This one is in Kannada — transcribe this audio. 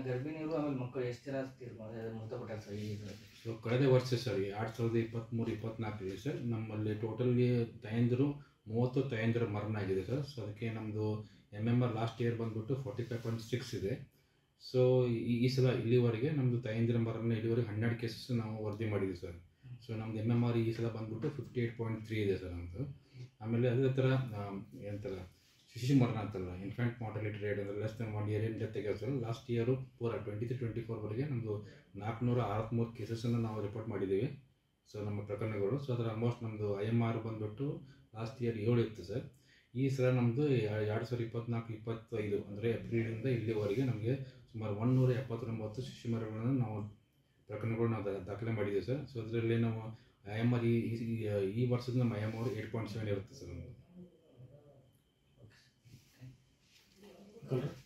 ಗರ್ಭಿಣಿಯರು ಆಮೇಲೆ ಮಕ್ಕಳು ಎಷ್ಟು ಜನ ತೀರ್ಕೊಂಡು ಮೃತಪಟ್ಟಾರೆ ಸರ್ ಈ ಇದರಲ್ಲಿ ಸೊ ಕಳೆದ ವರ್ಷ ಸರ್ ಎರಡು ಸಾವಿರದ ಇಪ್ಪತ್ತ್ಮೂರು ಇಪ್ಪತ್ನಾಲ್ಕರಲ್ಲಿ ಸರ್ ನಮ್ಮಲ್ಲಿ ಟೋಟಲಿ ತಾಯಂದಿರು ಮೂವತ್ತು ತಾಯಂದಿರ ಮರಣ ಆಗಿದೆ ಸರ್ ಸೊ ಅದಕ್ಕೆ ನಮ್ಮದು M M R last year ಬಂದ್ಬಿಟ್ಟು ಫಾರ್ಟಿ ಫೈವ್ ಪಾಯಿಂಟ್ ಸಿಕ್ಸ್ ಇದೆ ಸೊ ಈ ಈ ಸಲ ಇಲ್ಲಿವರೆಗೆ ನಮ್ಮದು ತಾಯಂದಿರ ಮರಣ ಇಲ್ಲಿವರೆಗೆ ಹನ್ನೆರಡು ಕೇಸಸ್ ನಾವು ವರದಿ ಮಾಡಿದ್ದೀವಿ ಸರ್ ಸೊ ನಮ್ದು ಎಮ್ ಎಮ್ ಆರ್ ಈ ಸಲ ಬಂದ್ಬಿಟ್ಟು ಫಿಫ್ಟಿ ಏಯ್ಟ್ ಪಾಯಿಂಟ್ ತ್ರೀ ಇದೆ ಸರ್ ನಮ್ಮದು ಆಮೇಲೆ ಅದೇ ಥರ ಏನಂತಾರೆ ಶಿಶು ಮರಣ ಅಂತಲ್ಲ ಇನ್ಫ್ಯಾಂಟ್ ಮಾರ್ಟಾಲಿಟಿ ರೇಟ್ ಅಂದರೆ less than one year death ತೆಗೆಯೋದು ಸರ್ ಲಾಸ್ಟ್ ಇಯರು ಪೂರ ಟ್ವೆಂಟಿ ತ್ರೀ ಟ್ವೆಂಟಿ ಫೋರ್ವರೆಗೆ ನಮ್ಮದು ನಾಲ್ಕುನೂರ ಅರವತ್ತ್ಮೂರು ಕೇಸಸನ್ನು ನಾವು ರಿಪೋರ್ಟ್ ಮಾಡಿದ್ದೀವಿ ಸೊ ನಮ್ಮ ಪ್ರಕರಣಗಳು ಸೊ ಅದರ ಆಲ್ಮೋಸ್ಟ್ ನಮ್ಮದು ಐ ಎಮ್ ಆರ್ ಬಂದ್ಬಿಟ್ಟು ಲಾಸ್ಟ್ ಇಯರ್ ಏಳು ಇತ್ತು ಸರ್ ಈ ಸಲ ನಮ್ಮದು ಎರಡು ಸಾವಿರದ ಇಪ್ಪತ್ನಾಲ್ಕು ಇಪ್ಪತ್ತೈದು ಅಂದರೆ ಏಪ್ರಿಲಿಂದ ಇಲ್ಲಿವರೆಗೆ ನಮಗೆ ಸುಮಾರು ಒನ್ನೂರ ಎಪ್ಪತ್ತೊಂಬತ್ತು ಶಿಶು ಮರಣಗಳನ್ನು ನಾವು ಪ್ರಕರಣಗಳು ನಾವು ದಾ- ದಾಖಲೆ ಮಾಡಿದ್ದೀವಿ ಸರ್ ಸೊ ಅದರಲ್ಲಿ ನಾವು ಐ ಎಮ್ ಆರ್ ಈ ಈ- ಈ ವರ್ಷದ ನಮ್ಮ I M R eight point seven ಇರುತ್ತೆ ಸರ್ ನಮ್ಮದು ಓಕೆ